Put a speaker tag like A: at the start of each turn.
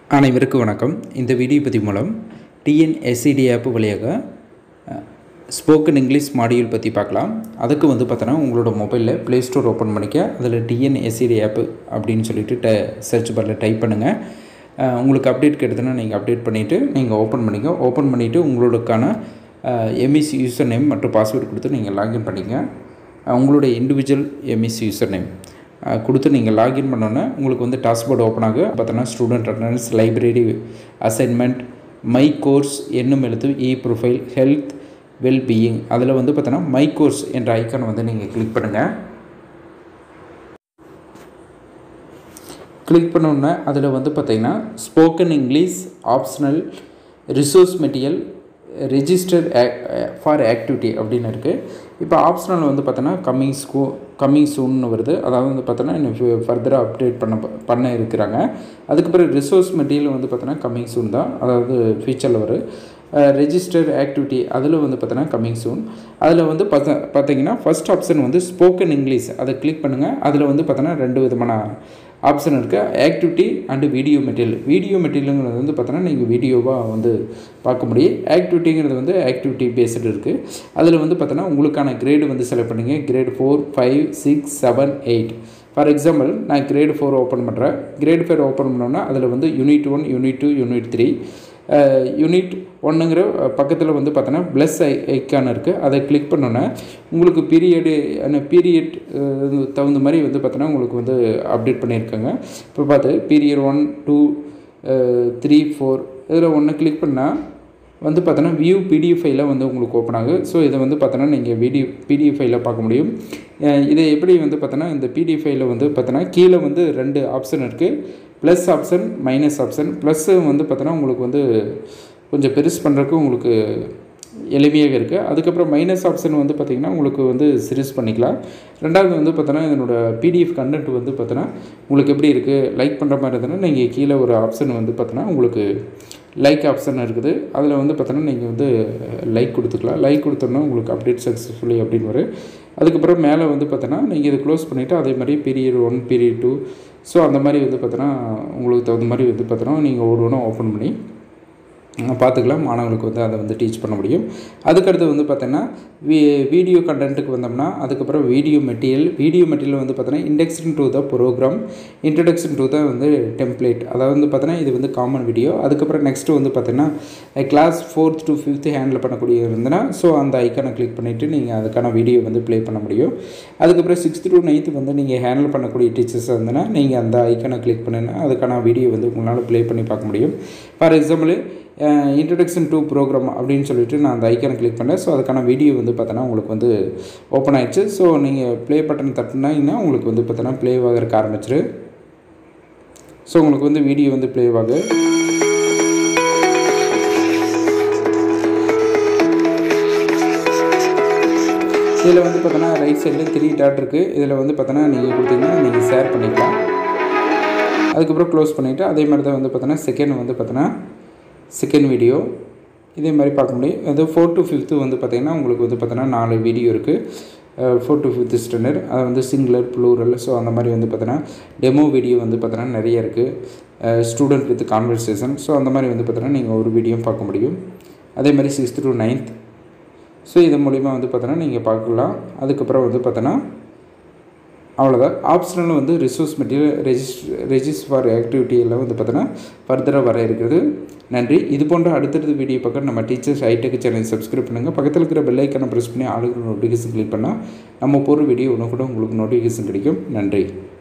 A: அனைவருக்கும் வணக்கம் இந்த வீடியோ பற்றி மூலம் டிஎன்எஸ்சிடி ஆப் வழியாக ஸ்போக்கன் இங்கிலீஷ் மாடியூல் பற்றி பார்க்கலாம் அதுக்கு வந்து பார்த்தோன்னா உங்களோட மொபைலில் ப்ளே ஸ்டோர் ஓப்பன் பண்ணிக்க அதில் டிஎன்எஸ்சிடி ஆப் அப்படின்னு சொல்லிட்டு ட சர்ச் பாரில் டைப் பண்ணுங்கள் அஹ், உங்களுக்கு அப்டேட் கிடைத்தனா நீங்கள் அப்டேட் பண்ணிவிட்டு நீங்கள் ஓப்பன் பண்ணிக்க ஓப்பன் பண்ணிவிட்டு உங்களுக்கான எம்இசி யூசர் நேம் மற்றும் பாஸ்வேர்டு கொடுத்து நீங்கள் லாகின் பண்ணிக்க அஹ், உங்களுடைய இண்டிவிஜுவல் எம்இசி யூசர் நேம் அஹ் கொடுத்து நீங்கள் லாகின் பண்ணோன்னே உங்களுக்கு வந்து டாஸ்க்போர்ட் ஓப்பன் ஆகும் பார்த்தோன்னா student attendance library assignment my course என்னும் எழுத்து இ ப்ரொஃபைல் ஹெல்த் வெல் பீயிங் அதில் வந்து பார்த்தோன்னா மை கோர்ஸ் என்ற ஐக்கான் வந்து நீங்கள் கிளிக் பண்ணுங்கள் கிளிக் பண்ணோன்னே அதில் வந்து பார்த்தீங்கன்னா spoken English optional resource material register for activity அப்படின்னு இருக்குது இப்போ ஆப்ஷனல் வந்து பார்த்தோன்னா கம்மிங் ஸ்கூ கம்மிங் சூன்னு வருது அதாவது வந்து பார்த்தோன்னா இன்னும் ஃபர்தராக அப்டேட் பண்ண பண்ண இருக்கிறாங்க அதுக்கப்புறம் ரிசோர்ஸ் மெட்டீரியல் வந்து பார்த்தோன்னா கம்மிங் சூன் தான் அதாவது ஃபியூச்சரில் வரும் ரெஜிஸ்டர் ஆக்டிவிட்டி அதில் வந்து பார்த்தோன்னா கம்மிங் சூன் அதில் வந்து பார்த்த பார்த்தீங்கன்னா ஃபஸ்ட் ஆப்ஷன் வந்து ஸ்போக்கன் இங்கிலீஷ் அதை கிளிக் பண்ணுங்கள் அதில் வந்து பார்த்தோன்னா ரெண்டு விதமான ஆப்ஷன் இருக்குது activity and video material video மெட்டீரியலுங்கிறது வந்து பார்த்தோன்னா நீங்கள் வீடியோவாக வந்து பார்க்க முடியும் ஆக்டிவிட்டிங்கிறது வந்து ஆக்டிவிட்டி பேஸ்டு இருக்குது அதில் வந்து பார்த்தோன்னா உங்களுக்கான கிரேடு வந்து செலக்ட் பண்ணுங்க grade four five six seven eight for example நான் கிரேட் ஃபோர் ஓப்பன் பண்ணுறேன் கிரேட் ஃபோர் ஓப்பன் பண்ணோன்னா அதில் வந்து unit one unit two unit three unit ஒன்றுங்கிற பக்கத்தில் வந்து பார்த்தோன்னா ப்ளஸ் ஐ ஐக்கான் இருக்குது அதை கிளிக் பண்ணோன்னே உங்களுக்கு பீரியடு பீரியட் தகுந்த மாதிரி வந்து பார்த்தோன்னா உங்களுக்கு வந்து அப்டேட் பண்ணியிருக்காங்க இப்போ பார்த்து period one two three four இதில் ஒன்று கிளிக் பண்ணால் வந்து பார்த்தோன்னா வியூ பிடிஎஃப் ஃபைலாக வந்து உங்களுக்கு ஓப்பன் ஆகும் ஸோ இதை வந்து பார்த்தோன்னா நீங்கள் வீடியோ பிடிஎஃப் ஃபைலில் பார்க்க முடியும் அஹ் இதை எப்படி வந்து பார்த்தோன்னா இந்த பிடிஎஃப் ஃபைலில் வந்து பார்த்தோன்னா கீழே வந்து ரெண்டு ஆப்ஷன் இருக்குது plus option minus option plus வந்து பார்த்தோன்னா உங்களுக்கு வந்து கொஞ்சம் பெருசு பண்ணுறதுக்கு உங்களுக்கு எளிமையாக இருக்குது அதுக்கப்புறம் மைனஸ் ஆப்ஷன் வந்து பார்த்திங்கன்னா உங்களுக்கு வந்து சிரிஸ் பண்ணிக்கலாம் ரெண்டாவது வந்து பார்த்தோன்னா இதனோட பிடிஎஃப் கண்டென்ட் வந்து பார்த்தோன்னா உங்களுக்கு எப்படி இருக்குது லைக் பண்ணுற மாதிரி இருந்ததுன்னா நீங்கள் கீழே ஒரு ஆப்ஷன் வந்து பார்த்தோன்னா உங்களுக்கு லைக் ஆப்ஷன் இருக்குது அதில் வந்து பார்த்தோன்னா நீங்கள் வந்து லைக் கொடுத்துக்கலாம் லைக் கொடுத்தோன்னா உங்களுக்கு அப்டேட் சக்ஸஸ்ஃபுல்லி அப்படின்னு வரும் அதுக்கப்புறம் மேலே வந்து பார்த்தோன்னா நீங்கள் இதை க்ளோஸ் பண்ணிவிட்டு அதே மாதிரி period one period two so அந்த மாதிரி வந்து பார்த்தோன்னா உங்களுக்கு தகுந்த மாதிரி வந்து பார்த்தோன்னா நீங்கள் ஒன்று ஒன்று ஓப்பன் பண்ணி பார்த்துக்கலாம் மாணவர்களுக்கு வந்து அதை வந்து டீச் பண்ண முடியும் அதுக்கடுத்து வந்து பார்த்தோன்னா வீ வீடியோ கண்டென்ட்டுக்கு வந்தோம்னா அதுக்கப்புறம் வீடியோ மெட்டீரியல் வீடியோ மெட்டீரியல் வந்து பார்த்தோன்னா induction to the program introduction to the வந்து டெம்ப்ளேட் அதாவது வந்து பார்த்தோன்னா இது வந்து காமன் வீடியோ அதுக்கப்புறம் நெக்ஸ்ட்டு வந்து பார்த்தோன்னா class fourth to fifth handle பண்ணக்கூடிய இருந்ததுன்னா ஸோ அந்த ஐக்கானை கிளிக் பண்ணிவிட்டு நீங்கள் அதுக்கான வீடியோ வந்து ப்ளே பண்ண முடியும் அதுக்கப்புறம் சிக்ஸ்த் டு நைன்த்து வந்து நீங்கள் ஹேண்டில் பண்ணக்கூடிய டீச்சர்ஸ் இருந்ததுன்னா நீங்கள் அந்த ஐக்கானை கிளிக் பண்ணினா அதுக்கான வீடியோ வந்து உங்களால் ப்ளே பண்ணி பார்க்க முடியும் for example introduction to program அப்படின்னு சொல்லிட்டு நான் அந்த ஐக்கானை கிளிக் பண்ணேன் ஸோ அதுக்கான வீடியோ வந்து பார்த்தோன்னா உங்களுக்கு வந்து ஓப்பன் ஆயிடுச்சு ஸோ நீங்கள் ப்ளே பட்டன் தட்டினாங்கன்னா உங்களுக்கு வந்து பார்த்தோன்னா ப்ளே ஆகிறதுக்கு ஆரம்பிச்சிரு ஸோ உங்களுக்கு வந்து வீடியோ வந்து ப்ளே ஆகு இதில் வந்து பார்த்தோன்னா ரைட் சைடில் த்ரீ டாட் இருக்குது இதில் வந்து பார்த்தோன்னா நீங்கள் கொடுத்தீங்கன்னா நீங்கள் ஷேர் பண்ணிக்கலாம் அதுக்கப்புறம் க்ளோஸ் பண்ணிவிட்டு அதே மாதிரி தான் வந்து பார்த்தோன்னா செகண்ட் வந்து பார்த்தோன்னா செகண்ட் வீடியோ இதே மாதிரி பார்க்க முடியும் அது ஃபோர் டு ஃபிஃப்த்து வந்து பார்த்திங்கன்னா உங்களுக்கு வந்து பார்த்தோன்னா நாலு வீடியோ இருக்குது ஃபோர் டு ஃபிஃப்த்து ஸ்டாண்டர்ட் அது வந்து சிங்குலர் ப்ளூரல் ஸோ அந்த மாதிரி வந்து பார்த்தோன்னா டெமோ வீடியோ வந்து பார்த்தோன்னா நிறைய இருக்குது ஸ்டூடெண்ட் வித் கான்வர்சேஷன் ஸோ அந்த மாதிரி வந்து பார்த்தோன்னா நீங்கள் ஒரு வீடியோ பார்க்க முடியும் அதே மாதிரி சிக்ஸ்த் டு நைன்த் ஸோ இது மூலிமா வந்து பார்த்தோன்னா நீங்கள் பார்க்கலாம் அதுக்கப்புறம் வந்து பார்த்தோன்னா அவ்வளோதான் ஆப்ஷனல் வந்து resource material register register for activity எல்லாம் வந்து பார்த்தோன்னா ஃபர்தராக வர இருக்கிறது நன்றி இது போன்ற அடுத்தடுத்த வீடியோ பார்க்க நம்ம டீச்சர்ஸ் ஹைடெக் சேனல் சப்ஸ்கிரைப் பண்ணுங்கள் பக்கத்தில் இருக்கிற பெல் ஐக்கனை ப்ரெஸ் பண்ணி ஆளுக்கு நோட்டிஃபிகேஷன் கிளிக் பண்ணால் நம்ம போகிற வீடியோ ஒன்று கூட உங்களுக்கு நோட்டிஃபிகேஷன் கிடைக்கும் நன்றி